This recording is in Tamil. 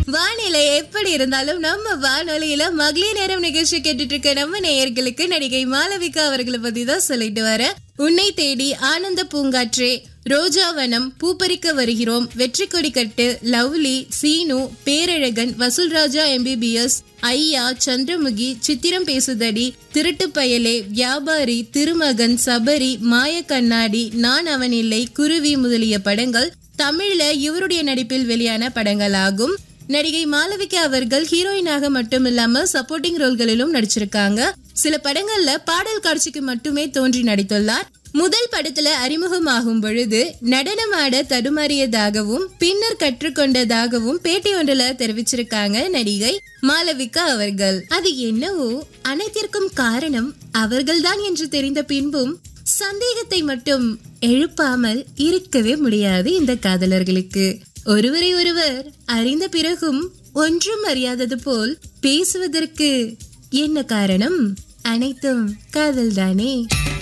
வானிலை எப்படி இருந்தாலும் நம்ம வானொலியில மகளிர் நேரம் நிகழ்ச்சி கேட்டுட்டு இருக்க நம்ம நேயர்களுக்கு நடிகை மாளவிகா அவர்களை பத்தி தான் சொல்லிட்டு வர உன்னை தேடி ஆனந்த பூங்காற்றே ரோஜாவனம் பூப்பறிக்க வருகிறோம் வெற்றி கொடி கட்டு லவ்லி சீனு பேரழகன் வசூல்ராஜா எம்பிபிஎஸ் ஐயா சந்திரமுகி சித்திரம் பேசுதடி திருட்டு பயலே வியாபாரி திருமகன் சபரி மாய கண்ணாடி நான் அவன் இல்லை குருவி முதலிய படங்கள் தமிழ்ல இவருடைய நடிப்பில் வெளியான படங்களாகும் நடிகை மாளவிகா அவர்கள் ஹீரோயினாக மட்டும் இல்லாம சப்போர்ட்டிங் ரோல்களிலும் நடிச்சிருக்காங்க சில படங்கள்ல பாடல் காட்சிக்கு மட்டுமே தோன்றி நடித்துள்ளார் முதல் படத்துல அறிமுகமாகும் பொழுது நடனமாட தடுமாறியதாகவும் பின்னர் கற்றுக்கொண்டதாகவும் பேட்டி ஒன்றுல தெரிவிச்சிருக்காங்க நடிகை மாளவிகா அவர்கள் அது என்னவோ அனைத்திற்கும் காரணம் அவர்கள்தான் என்று தெரிந்த பின்பும் சந்தேகத்தை மட்டும் எழுப்பாமல் இருக்கவே முடியாது இந்த காதலர்களுக்கு ஒருவரை ஒருவர் அறிந்த பிறகும் ஒன்றும் அறியாதது போல் பேசுவதற்கு என்ன காரணம் அனைத்தும் காதல்தானே